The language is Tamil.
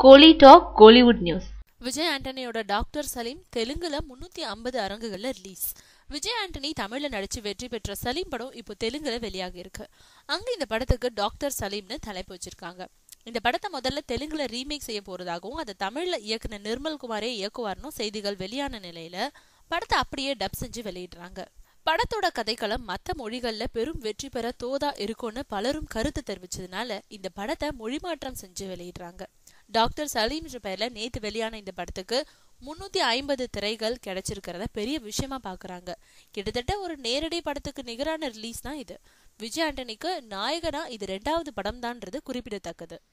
கோலி டாக் கோலிவுட் நியூஸ் விஜய் ஆண்டனியோட டாக்டர் சலீம் தெலுங்குல முன்னூத்தி ஐம்பது அரங்குகள்ல ரிலீஸ் விஜய் ஆண்டனி தமிழ்ல நடிச்சு வெற்றி பெற்ற சலீம் படம் இப்போ தெலுங்குல வெளியாகி இருக்கு அங்க இந்த படத்துக்கு டாக்டர் சலீம்னு தலைப்பு வச்சிருக்காங்க இந்த படத்தை முதல்ல தெலுங்குல ரீமேக் செய்ய போறதாகவும் அதை தமிழ்ல இயக்குன நிர்மல் குமாரே இயக்குவார்னு செய்திகள் வெளியான நிலையில படத்தை அப்படியே டப் செஞ்சு வெளியிடுறாங்க படத்தோட கதைக்களம் மத்த மொழிகள்ல பெரும் வெற்றி பெற தோதா இருக்கும்னு பலரும் கருத்து தெரிவிச்சதுனால இந்த படத்தை மொழிமாற்றம் செஞ்சு வெளியிடுறாங்க டாக்டர் சலீம் பெயர்ல நேத்து வெளியான இந்த படத்துக்கு முன்னூத்தி ஐம்பது திரைகள் கிடைச்சிருக்கிறத பெரிய விஷயமா பாக்குறாங்க கிட்டத்தட்ட ஒரு நேரடி படத்துக்கு நிகரான ரிலீஸ் தான் இது விஜய் ஆண்டனிக்கு நாயகனா இது ரெண்டாவது படம் தான்ன்றது குறிப்பிடத்தக்கது